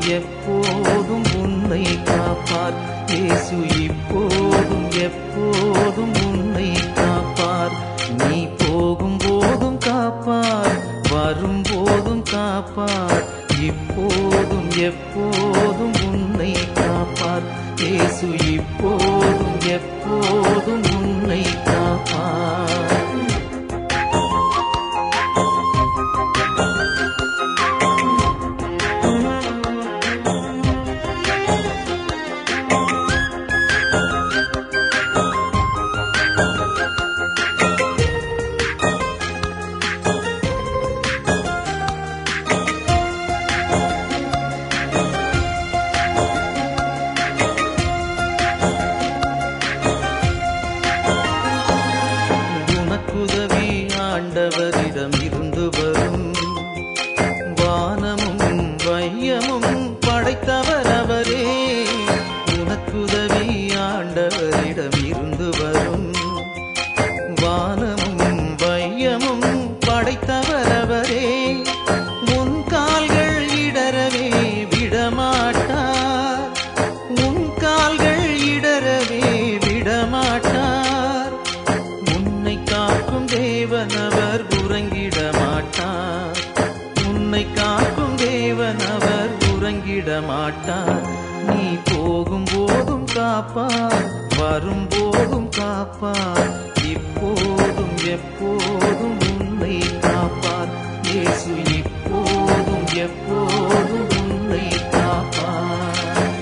எப்போதும் உன்னை காப்பார் இயேசு இப்போதும் எப்போதும் உன்னை காப்பார் நீ போகும் போதும் காப்பார் வரும்போதும் காப்பார் இப்போதும் எப்போதும் உன்னை காப்பார் இயேசு இப்போதும் எப்போதும் உன்னை காப்பார் உனக்குதவி ஆண்டவரிடம் இருந்து வரும் வானமும் வையமும் படைத்தவர் அவரே உனக்குதவி ஆண்டவரிடம் இருந்து வரும் வானமும் வையமும் படைத்தவர் அவரே உன் கால்கள் இடரவே விடமாட்டார் உன் கால்கள் இடரவே விடமாட்டார் உன்னை காக்கும் தேவன் அவர் உறங்கிட மாட்டார் உன்னை காக்கும் தேவன் அவர் உறங்கிட மாட்டார் நீ போகும் போதும் காப்பார் வரும் போதும் காப்பார் இப்போதும் எப்போதும் உன்னை காப்பார் இயேசு இப்போதும் எப்போதும் உன்னை காப்பார்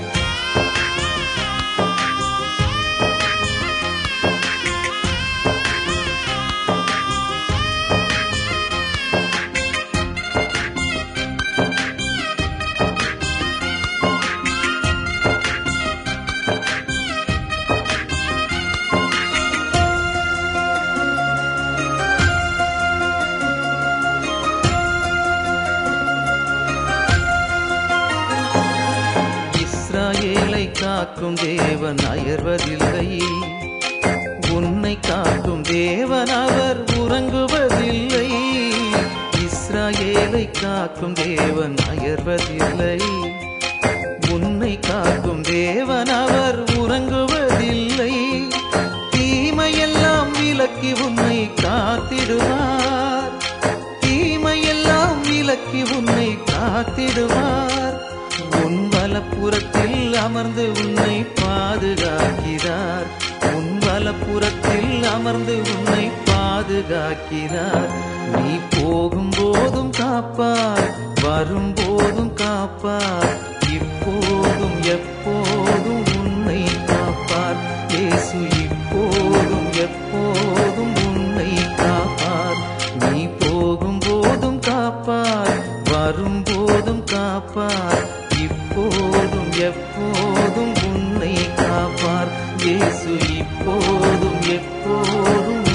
இஸ்ராயேலை காக்கும் தேவன் அயர்வதில்லை உன்னை காக்கும் தேவன் அவர் உறங்குவதில்லை இஸ்ராயேலை காக்கும் தேவன் அயர்வதில்லை உன்னை காக்கும் தேவன் அவர் உறங்குவதில்லை தீமையெல்லாம் விலக்கி உன்னை காத்திடுவார் தீமையெல்லாம் விலக்கி உன்னை காத்திடுவார் உன் வலப்புறத்தில் அமர்ந்து உன்னை பாதுகாக்கிறார் உன் வலப்புறத்தில் அமர்ந்து உன்னை பாதுகாக்கிறார் நீ போகும் போதும் காப்பார் வரும்போதும் காப்பார் இப்போதும் எப்போதும் உன்னை காப்பார் இயேசு இப்போதும் எப்போதும் உன்னை காப்பார் நீ போகும் போதும் காப்பார் வரும்போதும் காப்பார் இப்போதும் எப்போதும் உன்னை காப்பார் இயேசு இப்போதும் எப்போதும்